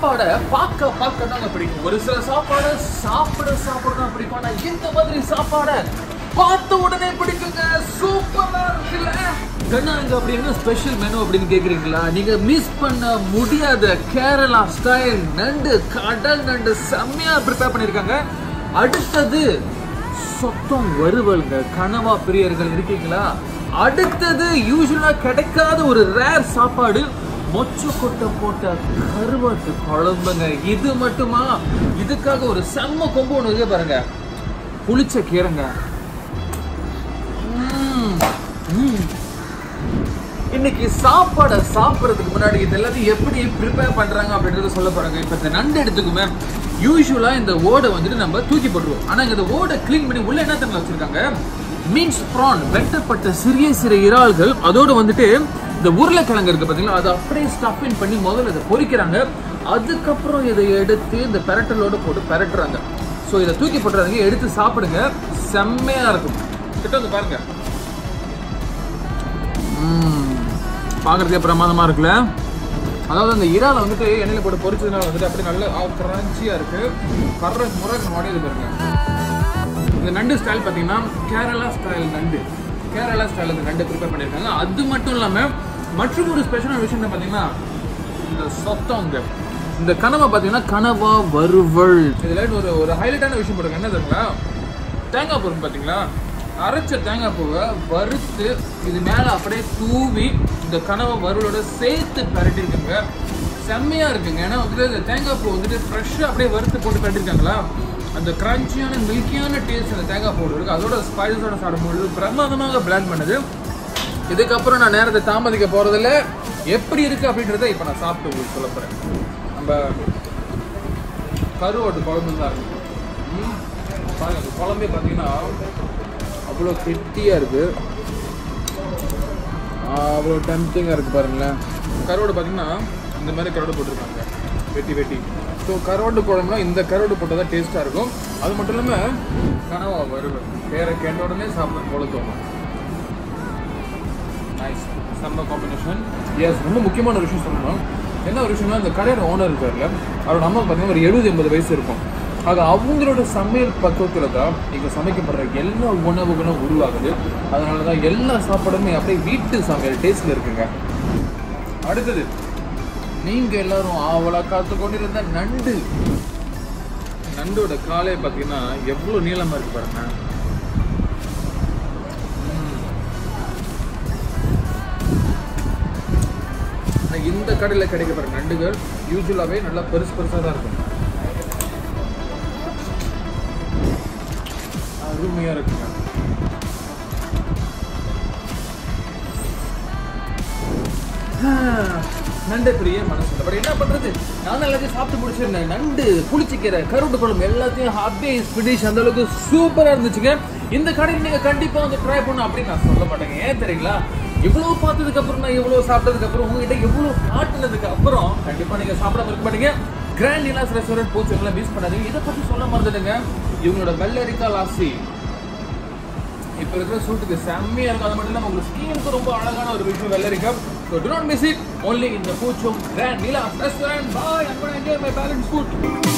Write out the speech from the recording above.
சாப்பாடை பார்க்க பார்க்க தாங்க பிடிக்கும் ஒரு சில சாப்பாடை சாப்பிட சாப்பிட தான் பிடிக்கும் ஆனா இந்த மாதிரி சாப்பாடை பார்த்த உடனே பிடிக்குங்க சூப்பரா இருக்குல்ல கண்ணாங்க அப்படின்னு ஸ்பெஷல் மெனு அப்படின்னு கேக்குறீங்களா நீங்க மிஸ் பண்ண முடியாத கேரளா ஸ்டைல் நண்டு கடல் நண்டு செம்மையா ப்ரிப்பேர் பண்ணிருக்காங்க அடுத்தது சொத்தம் வறுவல்ங்க கனவா பிரியர்கள் இருக்கீங்களா அடுத்தது யூஸ்வலா கிடைக்காத ஒரு ரேர் சாப்பாடு மொச்ச கொட்டை போட்ட கருவாட்டு குழம்புங்க இது மட்டுமா இதுக்காக ஒரு செம்ம கொம்பு ஒன்று இருக்கு பாருங்க புளிச்ச கீரைங்க ம்ம். ம். இன்னைக்கு சாப்பாடை சாப்பிட்றதுக்கு முன்னாடி இது எல்லாத்தையும் எப்படி ப்ரிப்பேர் பண்றாங்க அப்படின்றத சொல்ல போறாங்க இப்போ இந்த நண்டு எடுத்துக்குமே யூஸ்வலா இந்த ஓடை வந்துட்டு நம்ம தூக்கி போட்டுருவோம் ஆனா இங்க இந்த ஓடை க்ளீன் பண்ணி உள்ள என்ன தெரியுமா வச்சிருக்காங்க மீன்ஸ் ப்ரான் வெட்டப்பட்ட சிறிய சிறிய இறால்கள் அதோட வந்துட்டு இந்த உருளைக்கிழங்கு இருக்கு பாத்தீங்களா அதை அப்படியே ஸ்டஃபின் பண்ணி முதல்ல இதை பொரிக்கிறாங்க அதுக்கப்புறம் இதை எடுத்து இந்த பெரட்டலோட போட்டு பெரட்டுறாங்க ஸோ இதை தூக்கி போட்டுறாதீங்க எடுத்து சாப்பிடுங்க செம்மையா இருக்கும் கிட்ட வந்து பாருங்க பார்க்குறதுக்கே பிரமாதமாக இருக்குல்ல அதாவது அந்த இறாலை வந்துட்டு எண்ணெயில் போட்டு பொரிச்சதுனால வந்துட்டு அப்படியே நல்ல கிரன்ச்சியாக இருக்கு கர்ற முறை உடையது பாருங்க இந்த நண்டு ஸ்டைல் பார்த்தீங்கன்னா கேரளா ஸ்டைல் நண்டு கேரளா ஸ்டைல் இந்த நண்டு ப்ரிப்பேர் பண்ணியிருக்காங்க அது மட்டும் இல்லாமல் மற்றும் ஒரு ஸ்பெஷலான விஷயம் என்ன பார்த்தீங்கன்னா இந்த சொத்தம் இந்த இந்த கனவை பார்த்தீங்கன்னா கனவா வறுவல் இதில் ஒரு ஒரு ஹைலைட்டான விஷயம் போடுங்க என்ன தெரியுங்களா தேங்காய் பூ பார்த்தீங்களா அரைச்ச தேங்காய் பூவை வறுத்து இது மேலே அப்படியே தூவி இந்த கனவை வறுவலோட சேர்த்து பரட்டிருக்குங்க செம்மையா இருக்குங்க ஏன்னா வந்துட்டு இந்த தேங்காய் பூ வந்துட்டு ஃப்ரெஷ்ஷாக அப்படியே வறுத்து போட்டு பரட்டிருக்காங்களா அந்த கிரன்ச்சியான மில்கியான டேஸ்ட் அந்த தேங்காய் பூ இருக்கு அதோட ஸ்பைசஸோட சாப்பிடும்போது பிரமாதமாக பிளான் பண்ணுது இதுக்கப்புறம் நான் நேரத்தை தாமதிக்க போறதில்ல எப்படி இருக்கு அப்படின்றத இப்போ நான் சாப்பிட்டு உங்களுக்கு சொல்ல போறேன் நம்ம கருவாட்டு குழம்பு தான் இருக்கு ம். பாருங்க அந்த குழம்பே பார்த்தீங்கன்னா அவ்வளோ கெட்டியாக இருக்கு அவ்வளோ டெம்டிங்காக இருக்கு பாருங்களேன் கருவாடு பார்த்தீங்கன்னா இந்த மாதிரி கருவாடு போட்டிருக்காங்க வெட்டி வெட்டி ஸோ கருவாட்டு குழம்புனா இந்த கருவாடு போட்டால் தான் டேஸ்ட்டாக இருக்கும் அது மட்டும் இல்லாமல் கனவா வருவேன் வேற கேட்ட உடனே சாப்பிட போல தோணும் நைஸ் செம்ம காம்பினேஷன் எஸ் ரொம்ப முக்கியமான ஒரு விஷயம் சொல்லணும் என்ன ஒரு விஷயம்னா இந்த கடையோட ஓனர் இருக்கார்ல அவரோட அம்மா பார்த்தீங்கன்னா ஒரு எழுபது எண்பது வயசு இருக்கும் ஆக அவங்களோட சமையல் பக்குவத்தில் தான் இங்கே சமைக்கப்படுற எல்லா உணவுகளும் உருவாகுது அதனால தான் எல்லா சாப்பாடுமே அப்படியே வீட்டு சமையல் டேஸ்ட்ல இருக்குங்க அடுத்தது நீங்க எல்லாரும் ஆவலா காத்து கொண்டிருந்த நண்டு நண்டோட காலை பார்த்தீங்கன்னா எவ்வளோ நீளமா இருக்கு பாருங்க ஆனா இந்த கடையில் கிடைக்கப்படுற நண்டுகள் யூஸ்வலாகவே நல்லா பெருசு பெருசாக தான் இருக்கும் அருமையாக இருக்குங்க நண்டு பெரிய மனசு அப்புறம் என்ன பண்றது நான் எல்லாத்தையும் சாப்பிட்டு முடிச்சிருந்தேன் நண்டு புளிச்சிக்கிற கருட்டு குழம்பு எல்லாத்தையும் அப்படியே ஃபினிஷ் அந்த அளவுக்கு சூப்பரா இருந்துச்சுங்க இந்த கடையில் நீங்க கண்டிப்பா வந்து ட்ரை பண்ணணும் அப்படின்னு நான் சொல்ல மாட்டேங்க ஏன் தெரியுங்களா இவ்வளவு பார்த்ததுக்கு அப்புறம் நான் இவ்வளவு சாப்பிட்டதுக்கு அப்புறம் உங்ககிட்ட இவ்வளவு காட்டுனதுக்கு அப்புறம் கண்டிப்பா நீங்க சாப்பிடாம இருக்க மாட்டீங்க கிராண்ட் நிலாஸ் ரெஸ்டாரண்ட் போச்சு மிஸ் பண்ணாதீங்க இதை பத்தி சொல்ல மறந்துடுங்க இவங்களோட வெள்ளரிக்கா லாசி இப்போ இருக்கிற சூட்டுக்கு செம்மையா இருக்கும் அது மட்டும் இல்லாமல் உங்களுக்கு ஸ்கின்னுக்கு ரொம்ப அழகான ஒரு விஷயம் வெள்ளரிக்கா so do not miss it only இந்த பூச்சும் grand Nila restaurant bye I'm gonna enjoy my balance food